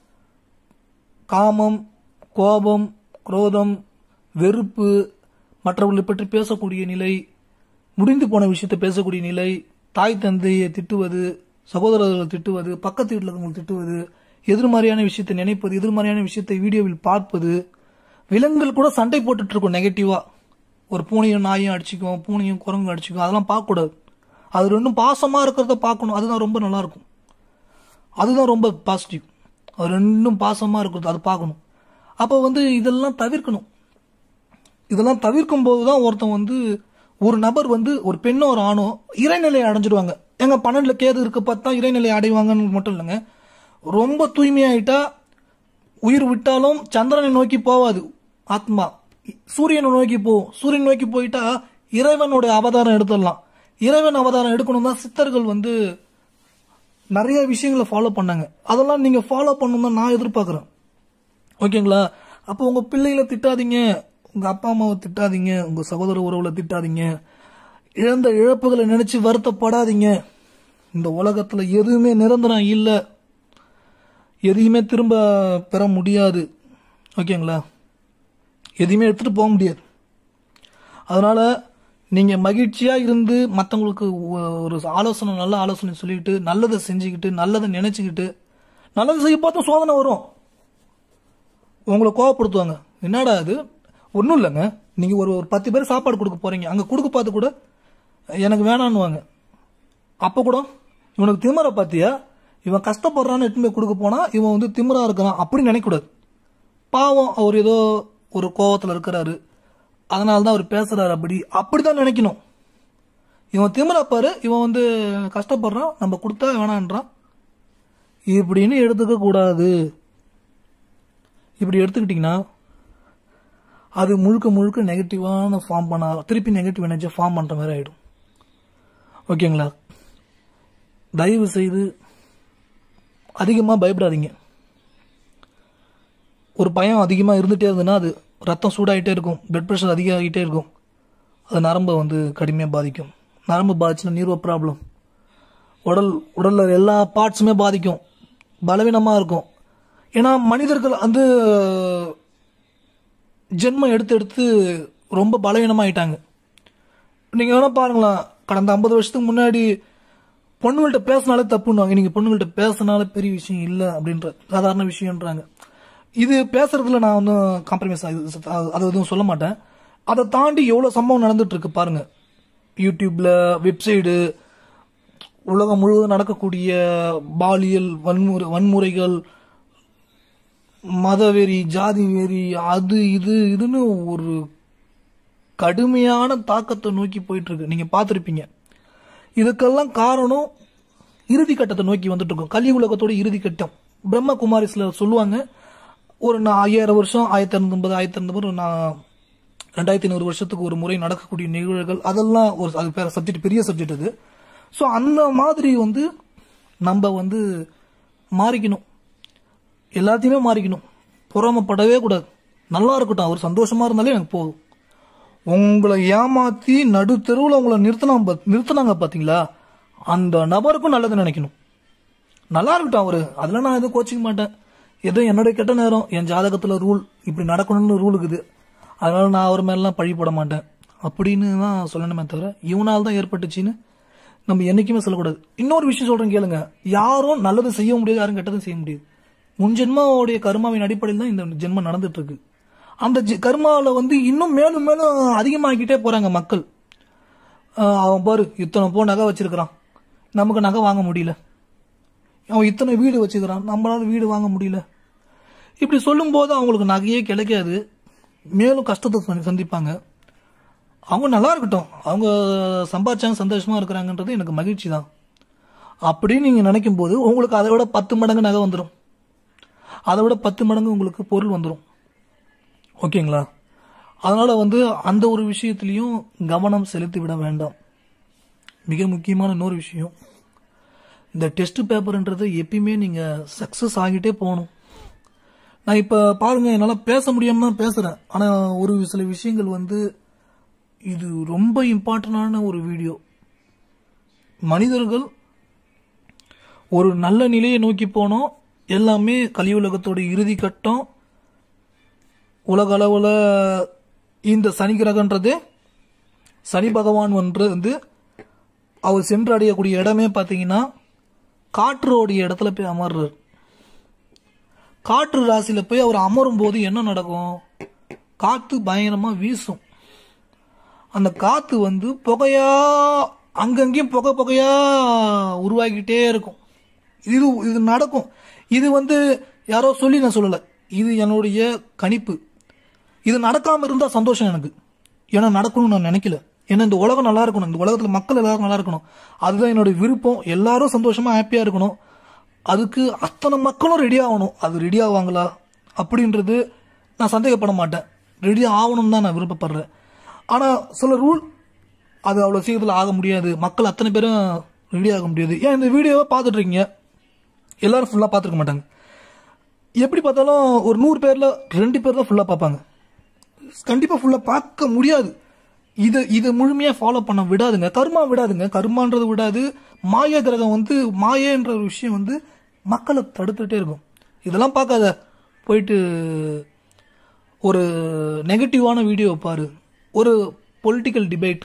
காமம் கோபம் குரோதம் வெறுப்பு மற்றவர்களை பற்றி பேசக்கூடிய நிலை முடிந்து போன விஷயத்தை பேசக்கூடிய நிலை தாய் தந்தையை திட்டுவது சகோதரர்களை திட்டுவது பக்கத்து வீட்டில் இருக்கவங்களை திட்டுவது எதிர்மறையான விஷயத்தை நினைப்பது எதிர்மறையான விஷயத்தை வீடியோவில் பார்ப்பது விலங்குகள் கூட சண்டை போட்டுட்டு இருக்கும் நெகட்டிவா ஒரு பூனையும் நாயும் அடிச்சுக்கும் பூனையும் குரங்கும் அடிச்சுக்கும் அதெல்லாம் பார்க்கக்கூடாது அது ரெண்டும் பாசமா இருக்கிறத பார்க்கணும் அதுதான் ரொம்ப நல்லா இருக்கும் அதுதான் ரொம்ப பாசிட்டிவ் அது ரெண்டும் பாசமா இருக்கிறது அது பார்க்கணும் அப்போ வந்து இதெல்லாம் தவிர்க்கணும் இதெல்லாம் தவிர்க்கும் போது தான் ஒருத்தன் வந்து ஒரு நபர் வந்து ஒரு பெண்ணோ ஒரு ஆணோ இறைநிலையை அடைஞ்சிடுவாங்க எங்க பன்னெண்டுல கேது இருக்க பார்த்தா இறைநிலை அடைவாங்கன்னு மட்டும் இல்லைங்க ரொம்ப தூய்மையாயிட்டா உயிர் விட்டாலும் சந்திரனை நோக்கி போவாது ஆத்மா சூரியனை நோக்கி போகும் சூரியன் நோக்கி போயிட்டா இறைவனுடைய அவதாரம் எடுத்துடலாம் இறைவன் அவதாரம் எடுக்கணும் தான் சித்தர்கள் வந்து நிறைய விஷயங்களை ஃபாலோ பண்ணாங்க அதெல்லாம் நீங்க ஃபாலோ பண்ணணும் தான் நான் எதிர்பார்க்குறேன் ஓகேங்களா அப்போ உங்க பிள்ளைகளை திட்டாதீங்க உங்க அப்பா அம்மாவை திட்டாதீங்க உங்க சகோதர உறவுல திட்டாதீங்க இழந்த இழப்புகளை நினைச்சு வருத்தப்படாதீங்க இந்த உலகத்துல எதுவுமே நிரந்தரம் இல்லை எதையுமே திரும்ப பெற முடியாது ஓகேங்களா எதையுமே எடுத்துட்டு போக முடியாது அதனால நீங்க மகிழ்ச்சியா இருந்து மற்றவங்களுக்கு ஒரு ஆலோசனை நல்ல ஆலோசனை சொல்லிக்கிட்டு நல்லதை செஞ்சுக்கிட்டு நல்லதை நினைச்சுக்கிட்டு நல்லது செய்ய பார்த்தா சோதனை வரும் உங்களை கோவப்படுத்துவாங்க என்னடா அது ஒன்றும் இல்லைங்க நீங்கள் ஒரு ஒரு பத்து பேர் சாப்பாடு கொடுக்க போறீங்க அங்கே கொடுக்க பார்த்து கூட எனக்கு வேணான்னுவாங்க அப்போ கூட இவனுக்கு திமிர பார்த்தியா இவன் கஷ்டப்படுறான்னு எட்டுமே கொடுக்க போனா இவன் வந்து திமிரா இருக்கிறான் அப்படி நினைக்கக்கூடாது பாவம் அவர் ஏதோ ஒரு கோவத்தில் இருக்கிறாரு அதனால தான் அவர் பேசுறாரு அப்படி அப்படிதான் நினைக்கணும் இவன் திமிரா பாரு இவன் வந்து கஷ்டப்படுறான் நம்ம கொடுத்தா வேணான்றான் இப்படின்னு எடுத்துக்க கூடாது இப்படி எடுத்துக்கிட்டிங்கன்னா அது முழுக்க முழுக்க நெகட்டிவான ஃபார்ம் பண்ண திருப்பி நெகட்டிவ் எனர்ஜி ஃபார்ம் பண்ணுற மாதிரி ஆகிடும் ஓகேங்களா தயவு செய்து அதிகமாக பயப்படாதீங்க ஒரு பயம் அதிகமாக இருந்துகிட்டே இருந்ததுன்னா அது ரத்தம் சூடாகிட்டே இருக்கும் பிளட் ப்ரெஷர் அதிகமாகிட்டே இருக்கும் அது நரம்பை வந்து கடுமையாக பாதிக்கும் நரம்பு பாதிச்சுன்னா நீர்வ ப்ராப்ளம் உடல் உடலில் எல்லா பார்ட்ஸுமே பாதிக்கும் பலவீனமாக இருக்கும் ஏன்னா மனிதர்கள் வந்து ஜென்மம் எடுத்து எடுத்து ரொம்ப பலவீனமாயிட்டாங்க நீங்கள் வேணா பாருங்களேன் கடந்த ஐம்பது வருஷத்துக்கு முன்னாடி பொண்ணுங்கள்ட்ட பேசினாலே தப்புன்னுவாங்க நீங்கள் பொண்ணுங்கள்ட்ட பேசினாலே பெரிய விஷயம் இல்லை அப்படின்ற சாதாரண விஷயம்ன்றாங்க இது பேசுறதுல நான் ஒன்றும் காம்ப்ரமைஸ் அதை எதுவும் சொல்ல மாட்டேன் அதை தாண்டி எவ்வளோ சம்பவம் நடந்துட்டு இருக்கு பாருங்க யூடியூப்ல வெப்சைடு உலகம் முழுவதும் நடக்கக்கூடிய பாலியல் வன்முறை வன்முறைகள் மதவெறி ஜாதி வெறி அது இது இதுன்னு ஒரு கடுமையான தாக்கத்தை நோக்கி போயிட்டு இருக்கு நீங்க பார்த்துருப்பீங்க இதுக்கெல்லாம் காரணம் இறுதி கட்டத்தை நோக்கி வந்துட்டு இருக்கோம் கலி உலகத்தோட இறுதி கட்டம் பிரம்ம குமாரிஸ்ல சொல்லுவாங்க ஒரு நான் ஐயாயிரம் வருஷம் ஆயிரத்தி இரநூத்தம்பது ஆயிரத்தி இரநூறு நான் ரெண்டாயிரத்தி ஐநூறு வருஷத்துக்கு ஒரு முறை நடக்கக்கூடிய நிகழ்வுகள் அதெல்லாம் ஒரு அது பேர சப்ஜெக்ட் பெரிய சப்ஜெக்ட் அது ஸோ அந்த மாதிரி வந்து நம்ம வந்து மாறிக்கணும் எல்லாத்தையுமே மாறிக்கணும் பொறாமப்படவே கூடாது நல்லா இருக்கட்டும் அவர் சந்தோஷமா இருந்தாலே எனக்கு போதும் உங்களை ஏமாத்தி நடு தெருவில் உங்களை நிறுத்தினா நிறுத்தினாங்க பாத்தீங்களா அந்த நபருக்கும் நல்லது நினைக்கணும் நல்லா இருக்கட்டும் அவரு அதுல நான் எதுவும் கோச்சிக்க மாட்டேன் ஏதோ என்னுடைய கெட்ட நேரம் என் ஜாதகத்துல ரூல் இப்படி நடக்கணும்னு ரூல் இருக்குது அதனால நான் அவர் மேலாம் பழி போட மாட்டேன் அப்படின்னு தான் சொல்லணுமே தவிர இவனால் தான் ஏற்பட்டுச்சின்னு நம்ம என்னைக்குமே சொல்லக்கூடாது இன்னொரு விஷயம் சொல்றேன் கேளுங்க யாரும் நல்லது செய்ய முடியாது யாரும் கெட்டதும் செய்ய முடியாது முன் ஜென்மாவுடைய கர்மாவின் அடிப்படையில் தான் இந்த ஜென்மம் நடந்துட்டு இருக்கு அந்த ஜெ- கர்மாவுல வந்து இன்னும் மேலும் மேலும் அதிகமாக்கிட்டே போறாங்க மக்கள் ஆஹ் அவன் பாரு இத்தனை போ நகை வச்சிருக்கிறான் நமக்கு நகை வாங்க முடியல அவன் இத்தனை வீடு வச்சுக்கிறான் நம்மளால வீடு வாங்க முடியல இப்படி சொல்லும்போது அவங்களுக்கு நகையே கிடைக்காது மேலும் கஷ்டத்தை சந்தி- சந்திப்பாங்க அவங்க நல்லா இருக்கட்டும் அவங்க சம்பாதிச்சாங்க சந்தோஷமா இருக்கிறாங்கன்றது எனக்கு மகிழ்ச்சி தான் அப்படின்னு நீங்க நினைக்கும் போது உங்களுக்கு அதை விட பத்து மடங்கு நகை வந்துடும் அதை விட பத்து மடங்கு உங்களுக்கு பொருள் வந்துடும் ஓகேங்களா அதனால வந்து அந்த ஒரு விஷயத்திலையும் கவனம் செலுத்தி விட வேண்டாம் மிக முக்கியமான இன்னொரு விஷயம் இந்த டெஸ்ட் பேப்பர்ன்றது எப்பயுமே நீங்க சக்சஸ் ஆகிட்டே போகணும் நான் இப்ப பாருங்க என்னால பேச முடியாம தான் பேசுறேன் ஆனா ஒரு சில விஷயங்கள் வந்து இது ரொம்ப இம்பார்ட்டண்டான ஒரு வீடியோ மனிதர்கள் ஒரு நல்ல நிலையை நோக்கி போனோம் எல்லாமே கலியுலகத்தோட இறுதி கட்டம் உலக அளவில் இந்த சனி கிரகன்றது சனி பகவான் வந்து வந்து அவர் சென்று அடையக்கூடிய இடமே பார்த்தீங்கன்னா காற்றுடைய இடத்துல போய் அமர்றார் காற்று ராசியில போய் அவர் அமரும் போது என்ன நடக்கும் காத்து பயங்கரமா வீசும் அந்த காத்து வந்து புகையா அங்கங்கேயும் புகை புகையா உருவாகிட்டே இருக்கும் இது இது நடக்கும் இது வந்து யாரோ சொல்லி நான் சொல்லலை இது என்னுடைய கணிப்பு இது நடக்காம இருந்தா சந்தோஷம் எனக்கு ஏன்னா நடக்கணும்னு நான் நினைக்கல ஏன்னா இந்த உலகம் நல்லா இருக்கணும் இந்த உலகத்துல மக்கள் எல்லாரும் நல்லா இருக்கணும் அதுதான் என்னுடைய விருப்பம் எல்லாரும் சந்தோஷமா ஹாப்பியா இருக்கணும் அதுக்கு அத்தனை மக்களும் ரெடி ஆகணும் அது ரெடி ஆவாங்களா அப்படின்றது நான் சந்தேகப்பட மாட்டேன் ரெடி ஆகணும் தான் நான் விருப்பப்படுறேன் ஆனால் சில ரூல் அது அவ்வளோ சீக்கிரத்தில் ஆக முடியாது மக்கள் அத்தனை பேரும் ரெடி ஆக முடியாது ஏன் இந்த வீடியோவை பார்த்துட்டு இருக்கீங்க எல்லாரும் ஃபுல்லாக பார்த்துருக்க மாட்டாங்க எப்படி பார்த்தாலும் ஒரு நூறு பேரில் ரெண்டு பேர் தான் ஃபுல்லாக பார்ப்பாங்க கண்டிப்பாக ஃபுல்லாக பார்க்க முடியாது இது இதை முழுமையாக ஃபாலோ பண்ண விடாதுங்க கர்மா விடாதுங்க கர்மான்றது விடாது மாய கிரகம் வந்து மாயன்ற ஒரு விஷயம் வந்து மக்களை தடுத்துட்டே இருக்கும் இதெல்லாம் பார்க்காத போயிட்டு ஒரு நெகட்டிவான வீடியோ பாரு ஒரு பொலிட்டிக்கல் டிபேட்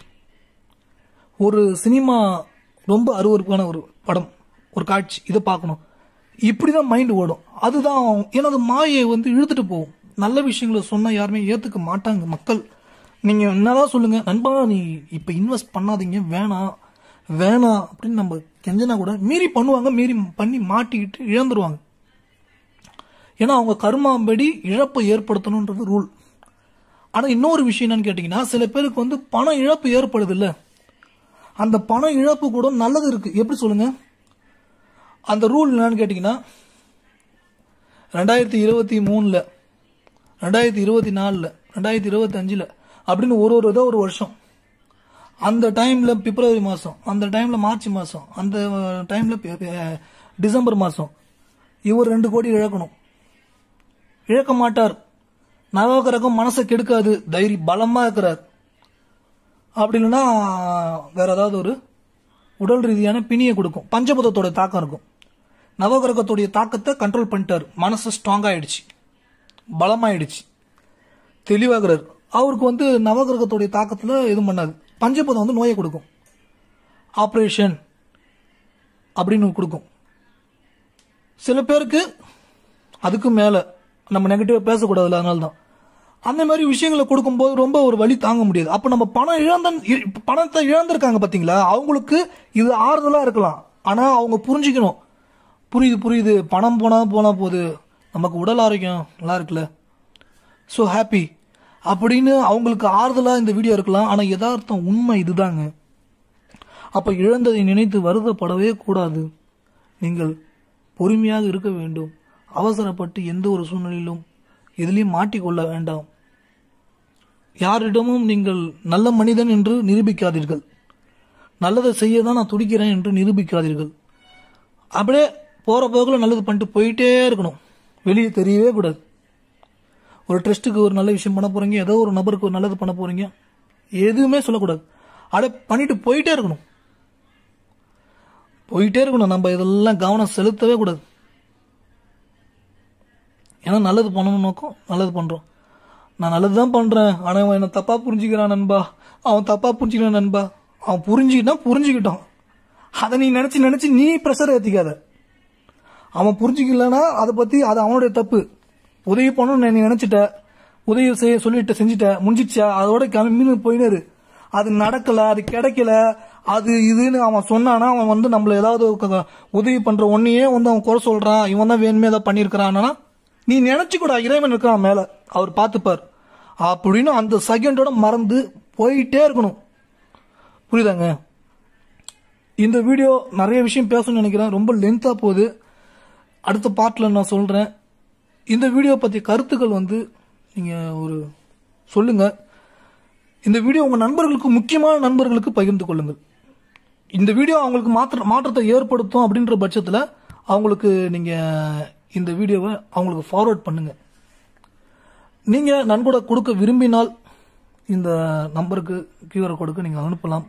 ஒரு சினிமா ரொம்ப அருவருப்பான ஒரு படம் ஒரு காட்சி இதை பார்க்கணும் இப்படி தான் மைண்டு ஓடும் அதுதான் ஏன்னா அது மாயை வந்து இழுத்துட்டு போகும் நல்ல விஷயங்களை சொன்னால் யாருமே ஏற்றுக்க மாட்டாங்க மக்கள் நீங்கள் என்னதான் சொல்லுங்க நண்பா நீ இப்போ இன்வெஸ்ட் பண்ணாதீங்க வேணாம் வேணாம் அப்படின்னு நம்ம கெஞ்சனா கூட மீறி பண்ணுவாங்க மீறி பண்ணி மாட்டிக்கிட்டு இழந்துருவாங்க ஏன்னா அவங்க கர்மாம்படி இழப்பை ஏற்படுத்தணுன்றது ரூல் ஆனால் இன்னொரு விஷயம் என்னன்னு கேட்டிங்கன்னா சில பேருக்கு வந்து பண இழப்பு ஏற்படுது இல்ல அந்த பண இழப்பு கூட நல்லது இருக்கு எப்படி சொல்லுங்க அந்த ரூல் என்னன்னு கேட்டிங்கன்னா ரெண்டாயிரத்தி இருபத்தி மூணில் ரெண்டாயிரத்தி இருபத்தி நாலில் ரெண்டாயிரத்தி இருபத்தி அஞ்சில் அப்படின்னு ஒரு ஒரு ஏதோ ஒரு வருஷம் அந்த டைமில் பிப்ரவரி மாதம் அந்த டைமில் மார்ச் மாதம் அந்த டைமில் டிசம்பர் மாதம் இவர் ரெண்டு கோடி இழக்கணும் இழக்க மாட்டார் நவகிரகம் மனசை கெடுக்காது தைரி பலமாக இருக்கிறார் அப்படி இல்லைன்னா வேற ஏதாவது ஒரு உடல் ரீதியான பிணியை கொடுக்கும் பஞ்சபூதத்தோட தாக்கம் இருக்கும் நவகிரகத்துடைய தாக்கத்தை கண்ட்ரோல் பண்ணிட்டார் மனசு ஸ்ட்ராங் ஆயிடுச்சு பலமாயிடுச்சு தெளிவாகிறார் அவருக்கு வந்து நவகிரகத்துடைய தாக்கத்தில் எதுவும் பண்ணாது பஞ்சபூதம் வந்து நோயை கொடுக்கும் ஆப்ரேஷன் அப்படின்னு கொடுக்கும் சில பேருக்கு அதுக்கு மேலே நம்ம நெகட்டிவாக பேசக்கூடாதுல்ல அதனால தான் அந்த மாதிரி விஷயங்களை கொடுக்கும்போது ரொம்ப ஒரு வழி தாங்க முடியாது அப்போ நம்ம பணம் இழந்த இ- பணத்தை இழந்திருக்காங்க பார்த்தீங்களா அவங்களுக்கு இது ஆறுதலாக இருக்கலாம் ஆனால் அவங்க புரிஞ்சுக்கணும் புரியுது புரியுது பணம் போனால் போனால் போகுது நமக்கு உடல் ஆரோக்கியம் நல்லா இருக்குல்ல ஸோ ஹாப்பி அப்படின்னு அவங்களுக்கு ஆறுதலாக இந்த வீடியோ இருக்கலாம் ஆனால் யதார்த்தம் உண்மை இதுதாங்க அப்போ இழந்ததை நினைத்து வருத்தப்படவே கூடாது நீங்கள் பொறுமையாக இருக்க வேண்டும் அவசரப்பட்டு எந்த ஒரு சூழ்நிலையிலும் எதிலையும் மாட்டிக்கொள்ள வேண்டாம் யாரிடமும் நீங்கள் நல்ல மனிதன் என்று நிரூபிக்காதீர்கள் நல்லதை செய்ய தான் நான் துடிக்கிறேன் என்று நிரூபிக்காதீர்கள் அப்படியே போகிற போக்கில் நல்லது பண்ணிட்டு போயிட்டே இருக்கணும் வெளியே தெரியவே கூடாது ஒரு ட்ரஸ்ட்டுக்கு ஒரு நல்ல விஷயம் பண்ண போறீங்க ஏதோ ஒரு நபருக்கு ஒரு நல்லது பண்ண போறீங்க எதுவுமே சொல்லக்கூடாது அட பண்ணிட்டு போயிட்டே இருக்கணும் போயிட்டே இருக்கணும் நம்ம இதெல்லாம் கவனம் செலுத்தவே கூடாது ஏன்னா நல்லது பண்ணணும் நோக்கம் நல்லது பண்றோம் நான் நல்லது தான் பண்றேன் ஆனா அவன் என்ன தப்பா புரிஞ்சுக்கிறான் நண்பா அவன் தப்பா புரிஞ்சுக்கிறான் நண்பா அவன் புரிஞ்சுக்கிட்டான் புரிஞ்சுக்கிட்டான் அதை நீ நினைச்சு நினைச்சு நீ ப்ரெஷர் ஏத்திக்காத அவன் புரிஞ்சுக்கலன்னா அதை பத்தி அது அவனுடைய தப்பு உதவி பண்ணணும்னு நீ நினைச்சிட்ட உதவி செய்ய சொல்லிட்டு செஞ்சுட்ட முடிஞ்சிச்சா அதோட கிளம்பின்னு போயினாரு அது நடக்கல அது கிடைக்கல அது இதுன்னு அவன் சொன்னானா அவன் வந்து நம்மள ஏதாவது க- உதவி பண்ற ஒன்னையே வந்து அவன் குறை சொல்றான் இவன் தான் வேணுமே ஏதாவது பண்ணியிருக்கிறான்னா நீ நினைச்சு கூட இறைவன் இருக்கான் மேல அவர் பார்த்துப்பார் அப்படின்னு அந்த செகண்டோட மறந்து போயிட்டே இருக்கணும் புரியுதாங்க இந்த வீடியோ நிறைய விஷயம் பேசணும்னு நினைக்கிறேன் ரொம்ப லென்த்தாக போகுது அடுத்த பார்ட்டில் நான் சொல்கிறேன் இந்த வீடியோ பற்றி கருத்துக்கள் வந்து நீங்கள் ஒரு சொல்லுங்கள் இந்த வீடியோ உங்கள் நண்பர்களுக்கு முக்கியமான நண்பர்களுக்கு பகிர்ந்து கொள்ளுங்கள் இந்த வீடியோ அவங்களுக்கு மாற்ற மாற்றத்தை ஏற்படுத்தும் அப்படின்ற பட்சத்தில் அவங்களுக்கு நீங்கள் இந்த வீடியோவை அவங்களுக்கு ஃபார்வர்ட் பண்ணுங்கள் நீங்கள் நன்கொடை கொடுக்க விரும்பினால் இந்த நம்பருக்கு கியூஆர் கோடுக்கு நீங்கள் அனுப்பலாம்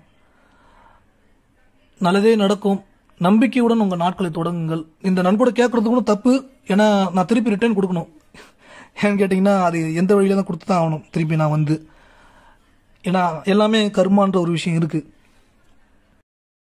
நல்லதே நடக்கும் நம்பிக்கையுடன் உங்கள் நாட்களை தொடங்குங்கள் இந்த நன்கொடை கேட்கறது கூட தப்பு ஏன்னா நான் திருப்பி ரிட்டர்ன் கொடுக்கணும் ஏன்னு கேட்டிங்கன்னா அது எந்த வழியில தான் கொடுத்து தான் ஆகணும் திருப்பி நான் வந்து ஏன்னா எல்லாமே கர்மான்ற ஒரு விஷயம் இருக்குது